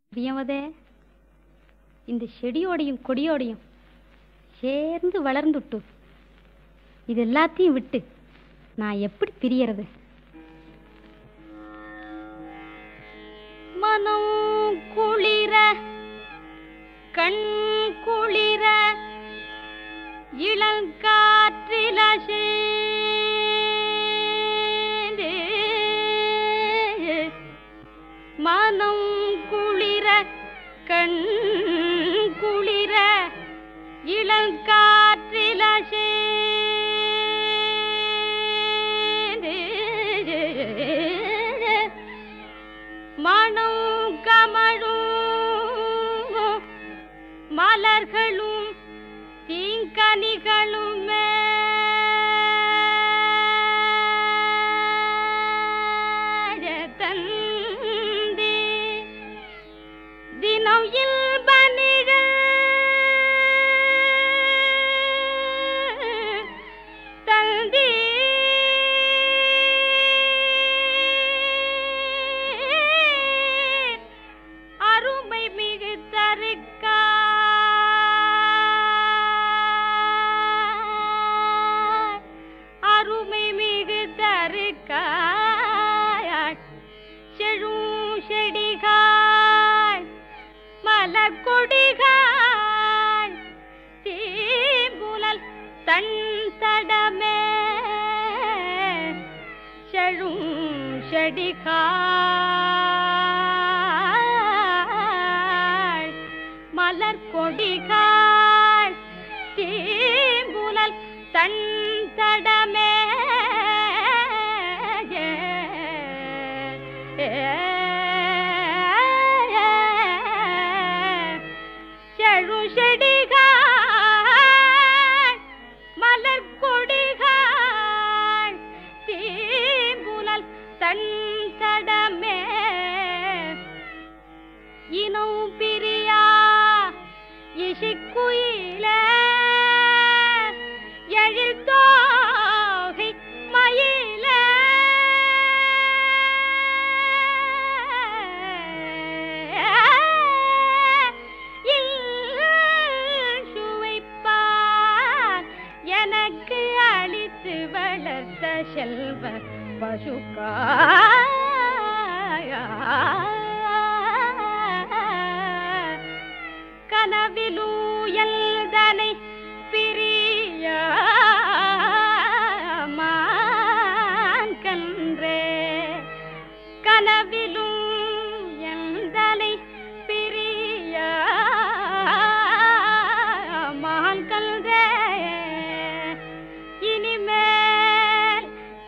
பிரியமதே இந்த செடியோடையும் கொடியோடையும் சேர்ந்து வளர்ந்துட்டு இது எல்லாத்தையும் விட்டு நான் எப்படி பிரியறது மனம் குளிர கண் குளிர இளங்காற்றில சேர்ந்து மனம் குளிர கண் குளிர இளங்காற்றில சேர்ந்து மனம் கமழும் மலர்களும் தீங்கனிகளும் தந்தி தினம் இல்ப நிழல் தந்தி அருமை மிகு தருக்கா அருமை மிகு தருக்காய் செழும் செடிகாய் மலர் கொடிகாய் தீம்புலல் தன் தடமே செழும் செடிகாய் மலர் கொடிகாய் தீம்புலல் தன் தடமே செழு செடிகாய் மலர் கொடிகாய் தீம்புலல் தன் தடமே இனம் பிரியா இசைக்குயில எழில் தோகை மயில சுவைப்பார் எனக்கு அளித்து வளர்த்த செல்வ பசுக்காய கனவிலூயல்தனை பிரிய கன்றே கனவிலும் எந்தனை பிரிய கன்றே இனிமேல்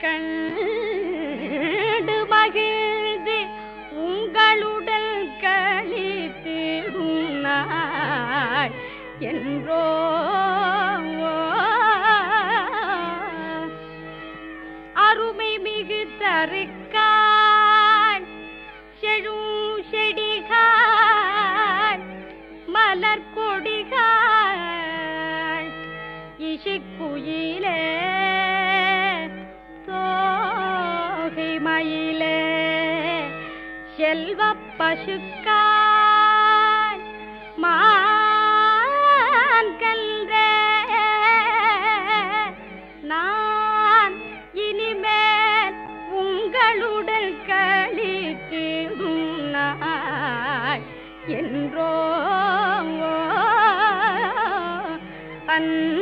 கண்டு மகிழ்ந்து உங்களுடன் கழித்திடும் நாள் என்றோ அருமை மிகு தருக்காய் செழும் செடிகாய் மலர் கொடிகாய் இசைக்குயிலே தோகை மயிலே செல்வ பசுக்காய் மான் கன்றே நான் இனிமேல் உங்களுடன் கழித்து நாள் என்றோ அன்